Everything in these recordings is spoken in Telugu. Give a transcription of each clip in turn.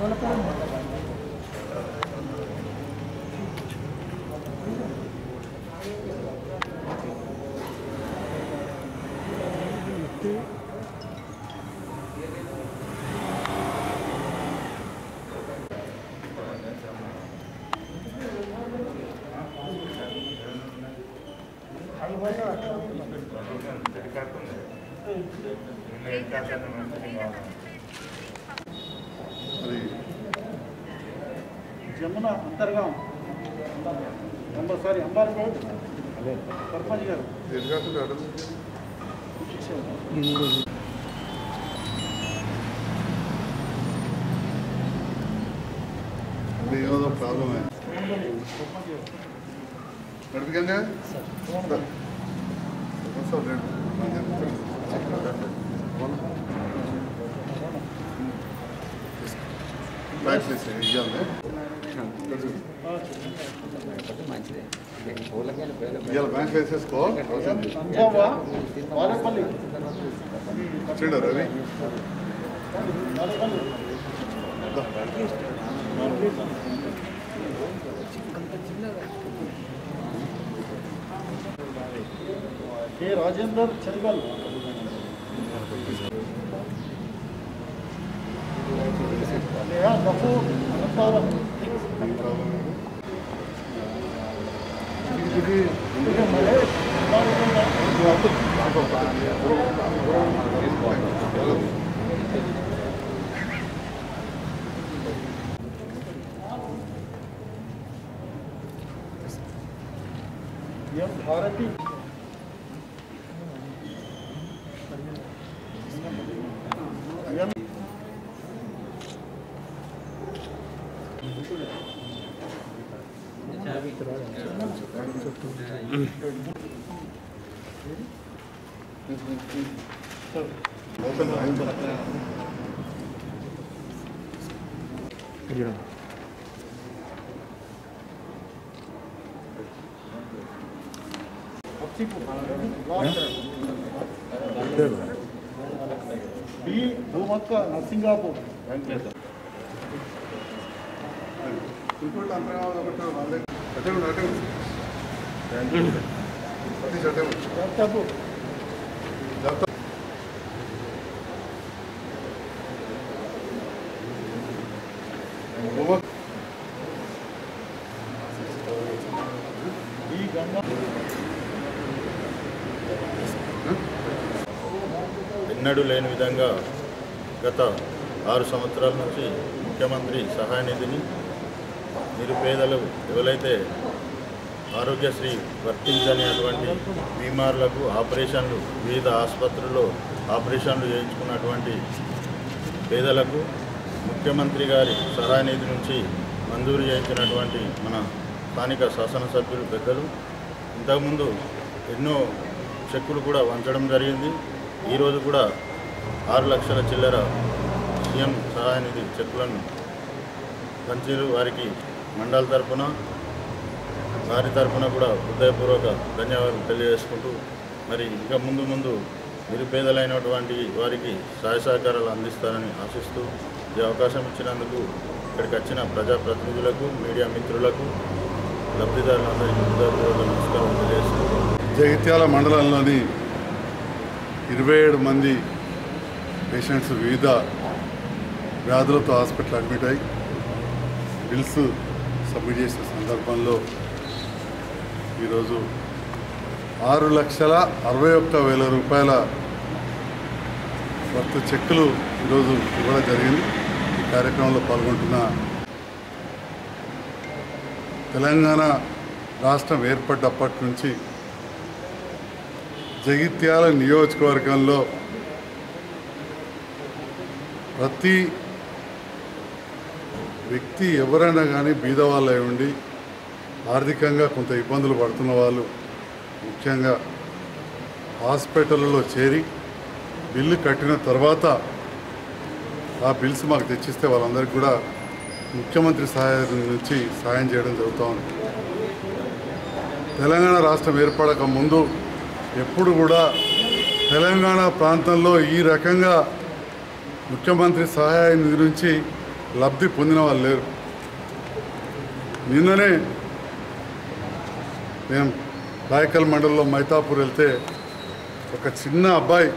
అది జమున అంతర్గాం అంబర్ సారీ అంబార్పేట్ సర్పంచ్ గారు ఎటు కాకుండా అటు అంటే ఏదో ప్రాబ్లమే సర్పంచ్ గారు నడిపికంగా సార్ రండి బ్యాక్ చేసి ఇవ్వాలి ఇవాళ బ్యాంక్ వేసేసుకో అంజావా వారేపల్లి వచ్చిండ రవి వారేపల్లి కె రాజేందర్ చెల్గల్ నేహా కపూర్ అనంతారం ఏం ప్రాబ్లం ఇది Mahesh M Bharathi M open అయింది బి భూమక్క నర్సింగాపూర్ ఇంకోటి అంతగా ఒకటి వాళ్ళే అటే ఉండు అటే ఉండు సతీష్ అటే ఉండు దత్తాపూర్ దత్త భూమ బి గంగా ఎన్నడూ లేని విధంగా గత ఆరు సంవత్సరాల నుంచి ముఖ్యమంత్రి సహాయ నిధిని నిరుపేదలు ఎవరైతే ఆరోగ్యశ్రీ వర్తించని అటువంటి బీమార్లకు ఆపరేషన్లు వివిధ ఆసుపత్రుల్లో ఆపరేషన్లు చేయించుకున్నటువంటి పేదలకు ముఖ్యమంత్రి గారి సహాయ నిధి నుంచి మంజూరు చేయించినటువంటి మన స్థానిక శాసనసభ్యులు పెద్దలు ఇంతకుముందు ఎన్నో చెక్కులు కూడా వంచడం జరిగింది ఈరోజు కూడా ఆరు లక్షల చిల్లర సీఎం సహాయ నిధి చెక్కులను పంచీలు వారికి మండల తరపున వారి తరపున కూడా హృదయపూర్వక ధన్యవాదాలు తెలియజేసుకుంటూ మరి ఇంకా ముందు ముందు నిరుపేదలైనటువంటి వారికి సహాయ సహకారాలు అందిస్తారని ఆశిస్తూ ఈ అవకాశం ఇచ్చినందుకు ఇక్కడికి వచ్చిన ప్రజాప్రతినిధులకు మీడియా మిత్రులకు లబ్ధిదారులందరికీ హృదయపూర్వక నమస్కారం తెలియజేస్తున్నాను జగిత్యాల మండలంలోని ఇరవై ఏడు మంది పేషెంట్స్ వివిధ వ్యాధులతో హాస్పిటల్ అడ్మిట్ అయ్యి బిల్స్ సబ్మిట్ చేసిన సందర్భంలో ఈరోజు ఆరు లక్షల అరవై ఒక్క వేల రూపాయల వర్త్ చెక్కులు ఈరోజు ఇవ్వడం జరిగింది ఈ కార్యక్రమంలో పాల్గొంటున్న తెలంగాణ రాష్ట్రం ఏర్పడ్డప్పటి నుంచి జగిత్యాల నియోజకవర్గంలో ప్రతి వ్యక్తి ఎవరైనా కానీ బీదవాళ్ళు అయి ఉండి ఆర్థికంగా కొంత ఇబ్బందులు పడుతున్న వాళ్ళు ముఖ్యంగా హాస్పిటల్లో చేరి బిల్లు కట్టిన తర్వాత ఆ బిల్స్ మాకు తెచ్చిస్తే వాళ్ళందరికీ కూడా ముఖ్యమంత్రి సహాయం నుంచి సాయం చేయడం జరుగుతూ ఉంది తెలంగాణ రాష్ట్రం ఏర్పడక ముందు ఎప్పుడు కూడా తెలంగాణ ప్రాంతంలో ఈ రకంగా ముఖ్యమంత్రి సహాయ నిధి నుంచి లబ్ధి పొందిన వాళ్ళు లేరు నిన్ననే నేను రాయకల్ మండలంలో మైతాపూర్ వెళ్తే ఒక చిన్న అబ్బాయి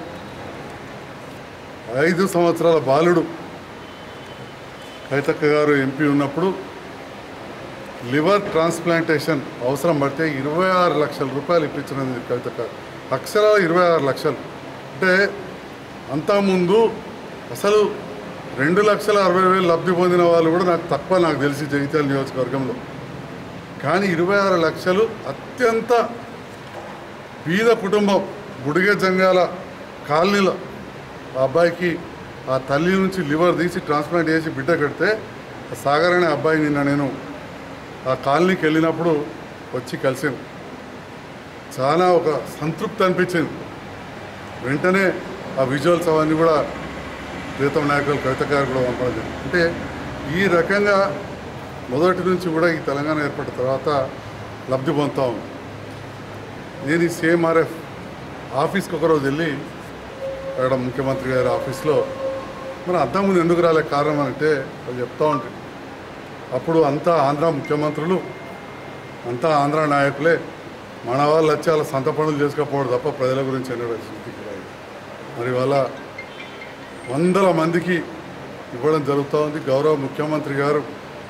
ఐదు సంవత్సరాల బాలుడు కైతక్క గారు ఎంపీ ఉన్నప్పుడు లివర్ ట్రాన్స్ప్లాంటేషన్ అవసరం పడితే ఇరవై ఆరు లక్షల రూపాయలు ఇప్పించినది కవితక్క అక్షరాల ఇరవై ఆరు లక్షలు అంటే అంతకుముందు అసలు రెండు లక్షల అరవై వేలు లబ్ధి పొందిన వాళ్ళు కూడా నాకు తక్కువ నాకు తెలిసి జగిత్యాల నియోజకవర్గంలో కానీ ఇరవై ఆరు లక్షలు అత్యంత బీద కుటుంబం బుడిగ జంగాల కాలనీలో ఆ అబ్బాయికి ఆ తల్లి నుంచి లివర్ తీసి ట్రాన్స్ప్లాంట్ చేసి బిడ్డ కడితే ఆ సాగర్ అనే అబ్బాయి నిన్న నేను ఆ కాలనీకి వెళ్ళినప్పుడు వచ్చి కలిసాను చాలా ఒక సంతృప్తి అనిపించింది వెంటనే ఆ విజువల్స్ అవన్నీ కూడా ప్రీతం నాయకులు కవిత గారు కూడా పంపడం జరిగింది అంటే ఈ రకంగా మొదటి నుంచి కూడా ఈ తెలంగాణ ఏర్పడిన తర్వాత లబ్ధి పొందుతా ఉంది నేను ఈ సిఎంఆర్ఎఫ్ ఆఫీస్కి ఒకరోజు వెళ్ళి అక్కడ ముఖ్యమంత్రి గారి ఆఫీస్లో మరి అంతకుముందు ఎందుకు రాలే కారణం అంటే వాళ్ళు చెప్తా ఉంటారు అప్పుడు అంతా ఆంధ్ర ముఖ్యమంత్రులు అంతా ఆంధ్ర నాయకులే మన వాళ్ళు వచ్చి వాళ్ళ సొంత పనులు చేసుకోకపోవడం తప్ప ప్రజల గురించి ఎన్నడూ శృతికి రాదు మరి వాళ్ళ వందల మందికి ఇవ్వడం జరుగుతూ ఉంది గౌరవ ముఖ్యమంత్రి గారు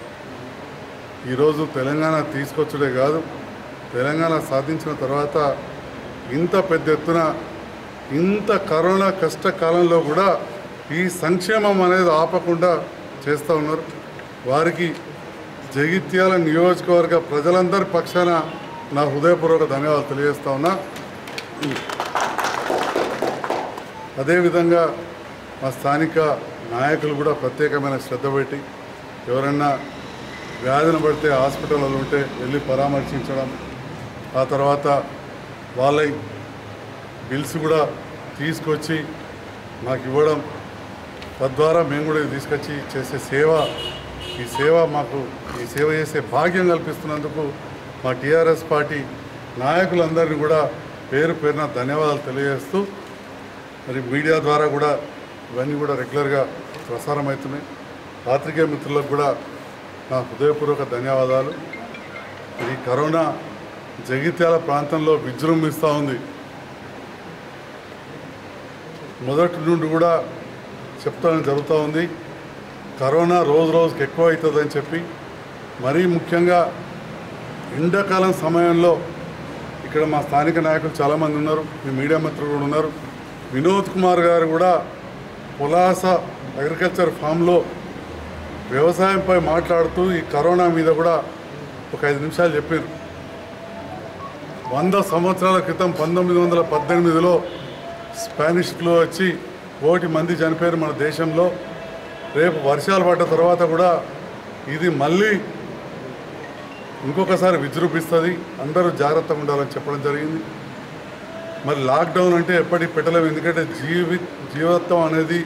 ఈరోజు తెలంగాణ తీసుకొచ్చుడే కాదు తెలంగాణ సాధించిన తర్వాత ఇంత పెద్ద ఎత్తున ఇంత కరోనా కష్టకాలంలో కూడా ఈ సంక్షేమం అనేది ఆపకుండా చేస్తూ ఉన్నారు వారికి జగిత్యాల నియోజకవర్గ ప్రజలందరి పక్షాన నా హృదయపూర్వక ధన్యవాదాలు తెలియజేస్తా ఉన్నా అదేవిధంగా మా స్థానిక నాయకులు కూడా ప్రత్యేకమైన శ్రద్ధ పెట్టి ఎవరన్నా వ్యాధిన పడితే హాస్పిటల్లో ఉంటే వెళ్ళి పరామర్శించడం ఆ తర్వాత వాళ్ళ బిల్స్ కూడా తీసుకొచ్చి మాకు ఇవ్వడం తద్వారా మేము కూడా ఇది తీసుకొచ్చి చేసే సేవ ఈ సేవ మాకు ఈ సేవ చేసే భాగ్యం కల్పిస్తున్నందుకు మా టీఆర్ఎస్ పార్టీ నాయకులందరినీ కూడా పేరు పేరున ధన్యవాదాలు తెలియజేస్తూ మరి మీడియా ద్వారా కూడా ఇవన్నీ కూడా రెగ్యులర్గా ప్రసారం అవుతున్నాయి పాత్రికేయ మిత్రులకు కూడా నా హృదయపూర్వక ధన్యవాదాలు ఈ కరోనా జగిత్యాల ప్రాంతంలో విజృంభిస్తూ ఉంది మొదటి నుండి కూడా చెప్తాను జరుగుతూ ఉంది కరోనా రోజు రోజుకి ఎక్కువ అవుతుందని చెప్పి మరీ ముఖ్యంగా ఎండాకాలం సమయంలో ఇక్కడ మా స్థానిక నాయకులు చాలామంది ఉన్నారు మీ మీడియా మిత్రులు కూడా ఉన్నారు వినోద్ కుమార్ గారు కూడా పులాస అగ్రికల్చర్ ఫామ్లో వ్యవసాయంపై మాట్లాడుతూ ఈ కరోనా మీద కూడా ఒక ఐదు నిమిషాలు చెప్పారు వంద సంవత్సరాల క్రితం పంతొమ్మిది వందల పద్దెనిమిదిలో స్పానిష్ ఫ్లూ వచ్చి కోటి మంది చనిపోయారు మన దేశంలో రేపు వర్షాలు పడ్డ తర్వాత కూడా ఇది మళ్ళీ ఇంకొకసారి విజృంభిస్తుంది అందరూ జాగ్రత్తగా ఉండాలని చెప్పడం జరిగింది మరి లాక్డౌన్ అంటే ఎప్పటికి పెట్టలేము ఎందుకంటే జీవి జీవత్వం అనేది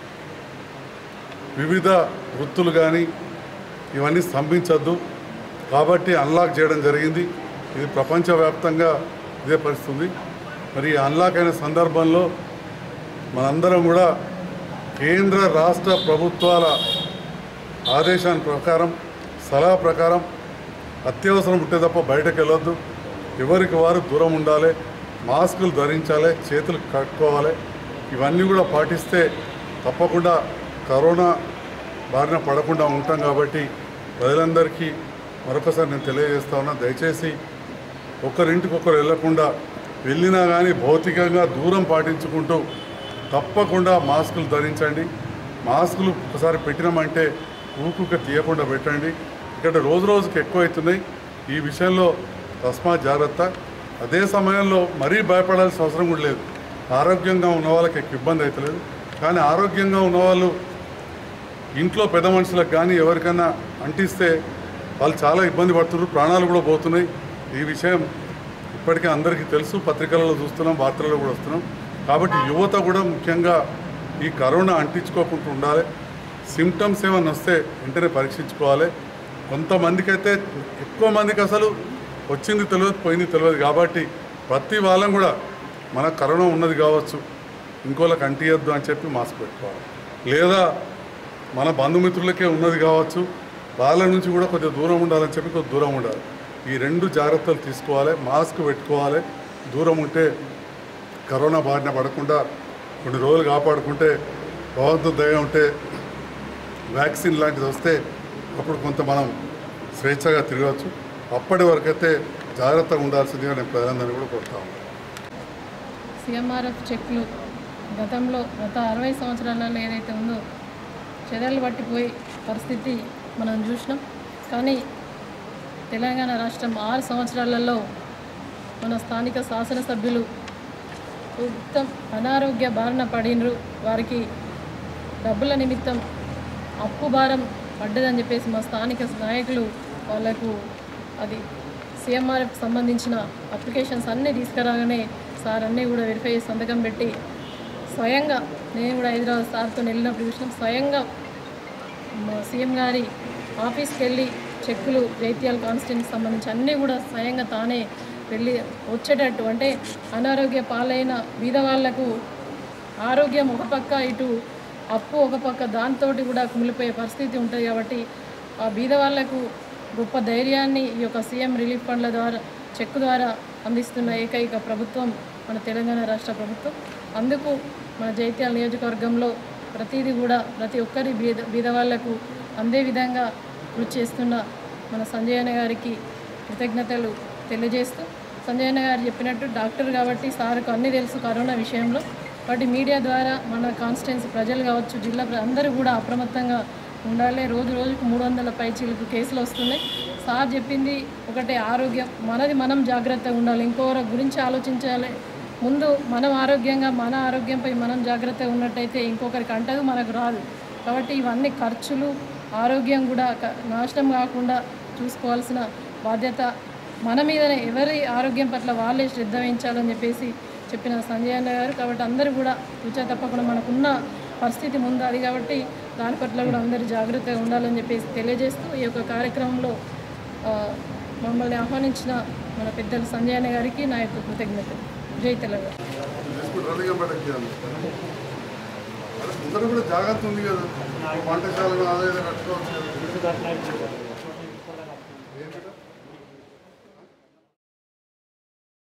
వివిధ వృత్తులు కానీ ఇవన్నీ స్తంభించద్దు కాబట్టి అన్లాక్ చేయడం జరిగింది ఇది ప్రపంచవ్యాప్తంగా ఇదే పరిస్థితుంది మరి ఈ అన్లాక్ అయిన సందర్భంలో మనందరం కూడా కేంద్ర రాష్ట్ర ప్రభుత్వాల ఆదేశాల ప్రకారం సలహా ప్రకారం అత్యవసరం ఉంటే తప్ప బయటకు వెళ్ళొద్దు ఎవరికి వారు దూరం ఉండాలి మాస్కులు ధరించాలి చేతులు కట్టుకోవాలి ఇవన్నీ కూడా పాటిస్తే తప్పకుండా కరోనా బారిన పడకుండా ఉంటాం కాబట్టి ప్రజలందరికీ మరొకసారి నేను తెలియజేస్తా ఉన్నా దయచేసి ఒకరింటికి ఒకరు వెళ్లకుండా వెళ్ళినా కానీ భౌతికంగా దూరం పాటించుకుంటూ తప్పకుండా మాస్కులు ధరించండి మాస్కులు ఒకసారి పెట్టినామంటే ఊకుక తీయకుండా పెట్టండి ఇక్కడ రోజు రోజుకి ఎక్కువ అవుతున్నాయి ఈ విషయంలో తస్మాత్ జాగ్రత్త అదే సమయంలో మరీ భయపడాల్సిన అవసరం కూడా లేదు ఆరోగ్యంగా ఉన్న వాళ్ళకి ఎక్కువ ఇబ్బంది అవుతలేదు కానీ ఆరోగ్యంగా ఉన్నవాళ్ళు ఇంట్లో పెద్ద మనుషులకు కానీ ఎవరికైనా అంటిస్తే వాళ్ళు చాలా ఇబ్బంది పడుతున్నారు ప్రాణాలు కూడా పోతున్నాయి ఈ విషయం ఇప్పటికే అందరికీ తెలుసు పత్రికలలో చూస్తున్నాం వార్తలలో కూడా వస్తున్నాం కాబట్టి యువత కూడా ముఖ్యంగా ఈ కరోనా అంటించుకోకుండా ఉండాలి సిమ్టమ్స్ ఏమైనా వస్తే వెంటనే పరీక్షించుకోవాలి కొంతమందికి అయితే ఎక్కువ మందికి అసలు వచ్చింది తెలియదు పోయింది తెలియదు కాబట్టి ప్రతి వాళ్ళం కూడా మనకు కరోనా ఉన్నది కావచ్చు ఇంకోళ్ళకి అంటియద్దు అని చెప్పి మాస్క్ పెట్టుకోవాలి లేదా మన బంధుమిత్రులకే ఉన్నది కావచ్చు వాళ్ళ నుంచి కూడా కొద్దిగా దూరం ఉండాలని చెప్పి కొద్దిగా దూరం ఉండాలి ఈ రెండు జాగ్రత్తలు తీసుకోవాలి మాస్క్ పెట్టుకోవాలి దూరం ఉంటే కరోనా బారిన పడకుండా కొన్ని రోజులు కాపాడుకుంటే భగవంతుడు దయ ఉంటే వ్యాక్సిన్ లాంటిది వస్తే అప్పుడు కొంత మనం స్వేచ్ఛగా తిరగవచ్చు అప్పటి వరకైతే జాగ్రత్తగా ఉండాల్సిందిగా నేను ప్రజలందరినీ కూడా కోరుతా ఉన్నాను సిఎంఆర్ఎఫ్ చెక్లు గతంలో గత అరవై సంవత్సరాలలో ఏదైతే ఉందో చర్యలు పట్టిపోయి పరిస్థితి మనం చూసినాం కానీ తెలంగాణ రాష్ట్రం ఆరు సంవత్సరాలలో మన స్థానిక శాసనసభ్యులు మొత్తం అనారోగ్య బారిన పడినరు వారికి డబ్బుల నిమిత్తం అప్పు భారం పడ్డదని చెప్పేసి మా స్థానిక నాయకులు వాళ్ళకు అది సిఎంఆర్ఎఫ్ సంబంధించిన అప్లికేషన్స్ అన్నీ తీసుకురాగానే సార్ అన్నీ కూడా వెరిఫై చేసి సంతకం పెట్టి స్వయంగా నేను కూడా హైదరాబాద్ సార్తో వెళ్ళినప్పుడు చూసినాం స్వయంగా మా సీఎం గారి ఆఫీస్కి వెళ్ళి చెక్కులు జైత్యాల కాన్స్టిట్యూన్కి సంబంధించి అన్నీ కూడా స్వయంగా తానే వెళ్ళి వచ్చేటట్టు అంటే అనారోగ్య పాలైన బీద వాళ్లకు ఆరోగ్యం ఒక పక్క ఇటు అప్పు ఒక పక్క దాంతో కూడా కుమిలిపోయే పరిస్థితి ఉంటుంది కాబట్టి ఆ బీద వాళ్లకు గొప్ప ధైర్యాన్ని ఈ యొక్క సీఎం రిలీఫ్ ఫండ్ల ద్వారా చెక్ ద్వారా అందిస్తున్న ఏకైక ప్రభుత్వం మన తెలంగాణ రాష్ట్ర ప్రభుత్వం అందుకు మన జైత్యాల నియోజకవర్గంలో ప్రతిదీ కూడా ప్రతి ఒక్కరి బీద బీద వాళ్లకు అందే విధంగా కృషి చేస్తున్న మన సంజయ్ అన్న గారికి కృతజ్ఞతలు తెలియజేస్తూ సంజయ్ అన్న గారు చెప్పినట్టు డాక్టర్ కాబట్టి సార్కు అన్నీ తెలుసు కరోనా విషయంలో వాటి మీడియా ద్వారా మన కాన్స్టిట్యున్సీ ప్రజలు కావచ్చు జిల్లా ప్ర- అందరూ కూడా అప్రమత్తంగా ఉండాలి రోజు రోజుకు మూడు వందల పైచీలకు కేసులు వస్తున్నాయి సార్ చెప్పింది ఒకటే ఆరోగ్యం మనది మనం జాగ్రత్తగా ఉండాలి ఇంకొకరి గురించి ఆలోచించాలి ముందు మనం ఆరోగ్యంగా మన ఆరోగ్యంపై మనం జాగ్రత్తగా ఉన్నట్టయితే ఇంకొకరికి అంటదు మనకు రాదు కాబట్టి ఇవన్నీ ఖర్చులు ఆరోగ్యం కూడా క- నాశనం కాకుండా చూసుకోవాల్సిన బాధ్యత మన మీదనే ఎవరి ఆరోగ్యం పట్ల వాళ్ళే శ్రద్ధ వహించాలని చెప్పేసి చెప్పిన సంజయ్ అన్న గారు కాబట్టి అందరూ కూడా రుచా తప్పకుండా మనకున్న పరిస్థితి ముందు అది కాబట్టి దాని పట్ల కూడా అందరూ జాగ్రత్తగా ఉండాలని చెప్పేసి తెలియజేస్తూ ఈ యొక్క కార్యక్రమంలో ఆ, మమ్మల్ని ఆహ్వానించిన మన పెద్దలు సంజయ్ అన్న గారికి నా యొక్క కృతజ్ఞతలు జై తెలంగాణ ఇప్పుడు రన్నింగ్ బయటకు చేయాలి అదే ముందర కూడా జాగ్రత్త ఉంది కదా వంటశాలను అదే కట్టుకోవచ్చు కదా.